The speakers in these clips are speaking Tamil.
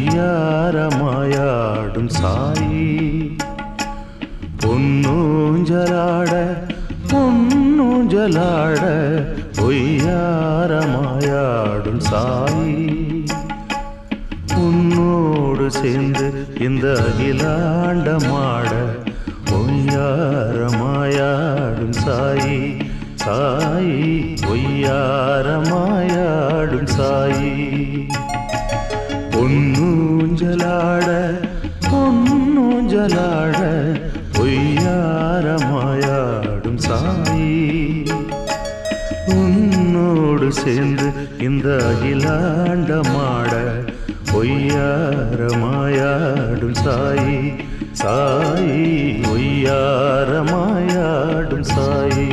ஒய்யாரமாயாடும் சாயி பொன்னூஞ்சலாட பொன்னூஞ்சலாட ஒய்யாரமாயாடும் சாயி உன்னோடு சேர்ந்து இந்த அகிலாண்டமாட ஒய்யாரமாயாடும் சாயி சாயி ஒய்யாரமாயாடும் சாயி பொன்னூஞ்சலாட பொன்னூஞ்சலாட பொய்யாரமாயாடும் சாயி உன்னோடு சேர்ந்து இந்த அகிலாண்டமாட ஒய்யாரமாயாடும் சாயி சாயி ஒய்யாரமாயாடும் சாயி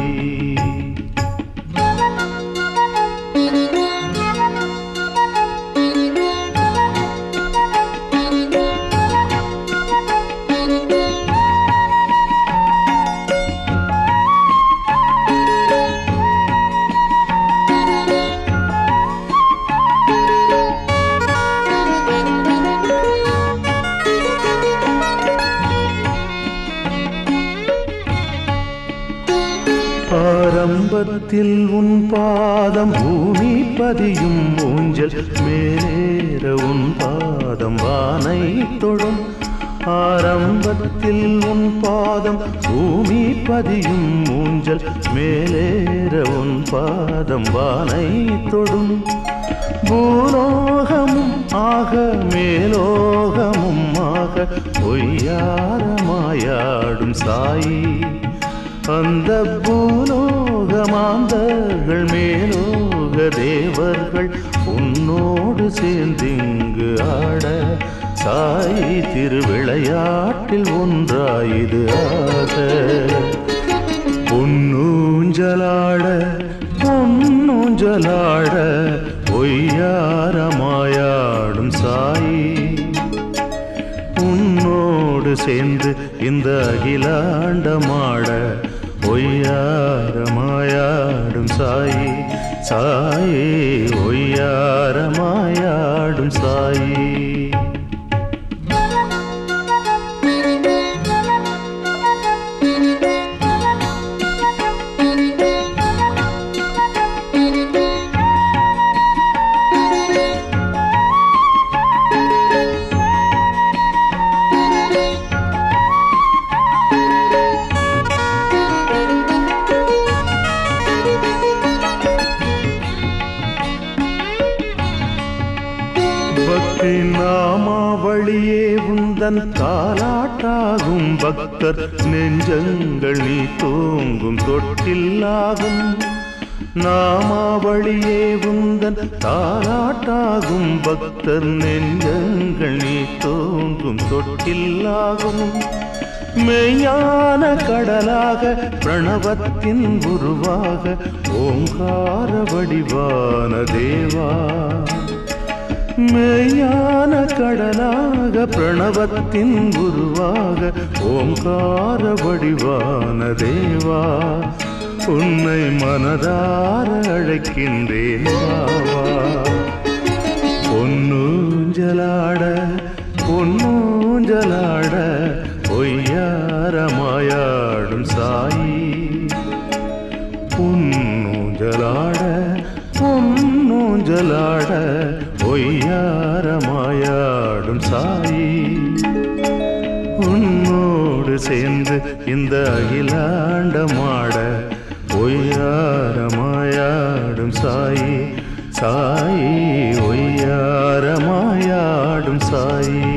ஆரம்பத்தில் உன் பாதம் பூமி பதியும் ஊஞ்சல் மேலேற உன் பாதம் வானை தொடும் ஆரம்பத்தில் உன் பாதம் பூமி பதியும் ஊஞ்சல் மேலேற உன் பாதம் வானை தொடும் பூலோகமும் ஆக மேலோகமும் ஆக பொய்யாரமாயாடும் சாயி அந்த பூலோகமாந்தர்கள் மேலோக தேவர்கள் உன்னோடு சேர்ந்திங்கு ஆட சாய் திருவிளையாட்டில் ஒன்றாயுது ஆக பொன்னூஞ்சலாட பொன்னூஞ்சலாட பொய்யாரமாயாடும் சாயி உன்னோடு சேர்ந்து இந்த அகிலாண்டமாட ஒய்யாரமாயாடும் சாயி சாயே ஒய்யாரமாயாடும் சாயி பக்தி நாமாவளியே உந்தன் தாலாட்டாகும் பக்தர் நெஞ்சங்கள் நீ தூங்கும் தொட்டில்லாகும் நாமாவளியே உந்தன் தாலாட்டாகும் பக்தர் நெஞ்சங்கள் நீ தூங்கும் தொட்டில்லாகும் மெய்யான கடலாக பிரணவத்தின் உருவாக ஓங்கார வடிவான தேவா மெய்யான கடலாக பிரணவத்தின் உருவாக ஓங்கார வடிவான தேவா உன்னை மனதார அழைக்கின்றேன் வாவா பொன்னூஞ்சலாட பொன்னூஞ்சலாட பொய்யாரமாயாடும் சாயி பொன்னூஞ்சலாட பொன்னூஞ்சலாட பொய்யாரமாயாடும் சாயி உன்னோடு சேர்ந்து இந்த அகிலாண்டமாட ஒய்யாரமாயாடும் சாயி சாயி ஒய்யாரமாயாடும் சாயி